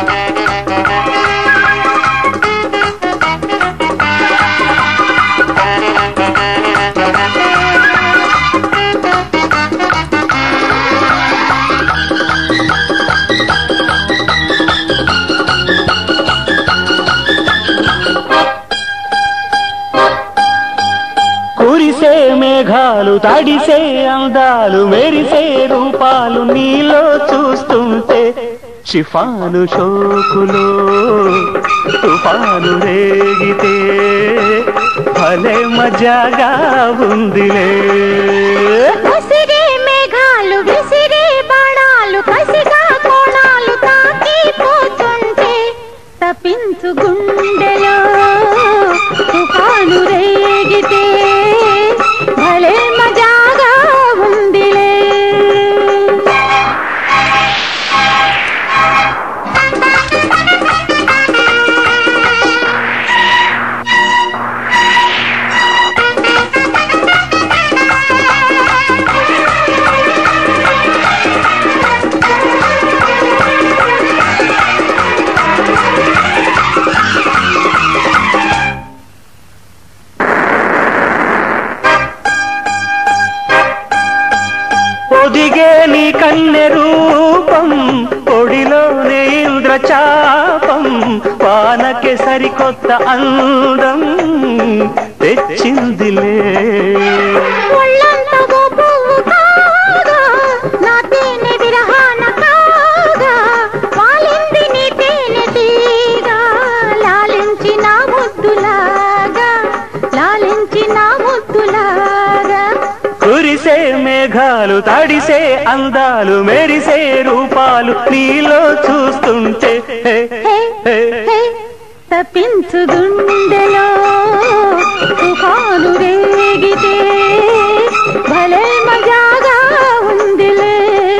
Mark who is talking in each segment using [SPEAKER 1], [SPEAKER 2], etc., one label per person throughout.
[SPEAKER 1] కురిసే మేఘాలు తడిసే అందాలు మెరిసే రూపాలు నీలో చూస్తుంటే షిఫాను షోకులో తుఫాను రేగితే భలే మజాగా ఉందిలే
[SPEAKER 2] విసిరే మేఘాలు విసిరే బాణాలు కసిగా కోణాలు తాకి పోతుంటే తపించు గుండెలో తుఫాను రేగితే భలే మజాగా ఉందిలే
[SPEAKER 1] ఒదిగే నీ కన్నె రూపం ఒడిలోనే ఇంద్రచాపం వానకే సరికొత్త అందం తెచ్చిందిలే
[SPEAKER 2] ఒళ్ళంతా ఓ పువ్వు కాగా, నా తేనె విరహాన కాగా, వాలింది నీ తేనె తీగ, లాలించి నా ముద్దులాగా, లాలించి నా ముద్దులాగా.
[SPEAKER 1] కురిసే మేఘాలు తడిసే అందాలు మెరిసే రూపాలు నీలో చూస్తుంటే హే,
[SPEAKER 2] హే,
[SPEAKER 1] హే,
[SPEAKER 2] హే, తప్పించు గుండెలో తుఫాను రేగితే భలే మజాగా ఉందిలే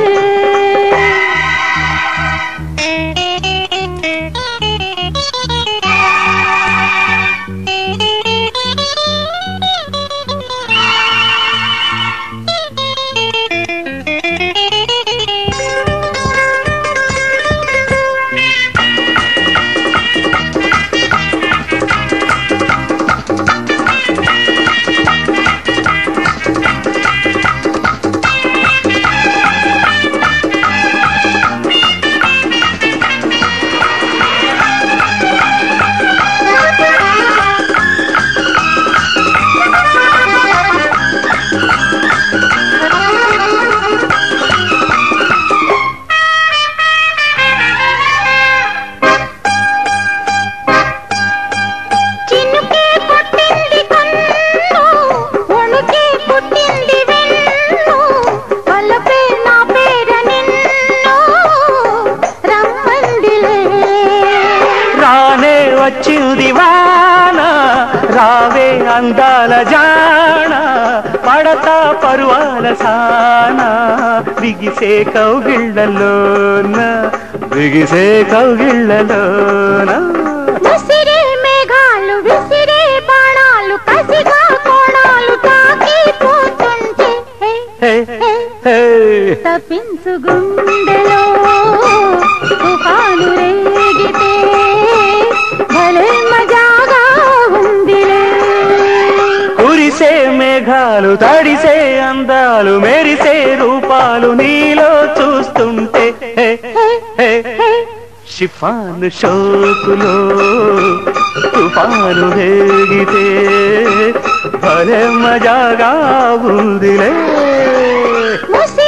[SPEAKER 2] చినుకే పుట్టింది కన్ను వణుకే పుట్టింది వెన్ను వలపే నా పేర నిన్ను రమ్మందిలే
[SPEAKER 1] రానే వచ్చింది వాన రావే అందాల జాణ పడతా పరువాల సాన బిగిసే కౌగిళ్ళలోన బిగిసే కౌగిళ్ళలోన
[SPEAKER 2] విసిరే మేఘాలు విసిరే బాణాలు కసిగా కోణాలు తాకి పోతుంటే హే,
[SPEAKER 1] హే, హే.
[SPEAKER 2] తప్పించు గుండెలో తుఫాను రేగితే భలే మజాగా ఉందిలే
[SPEAKER 1] కురిసే మేఘాలు తడిసే అందాలు మెరిసే రూపాలు నీలో చూస్తుంటే హే, హే, హే. షిఫాను షోకులో తుఫాను రేగితే భలే మజాగా ఉందిలే
[SPEAKER 2] ముసి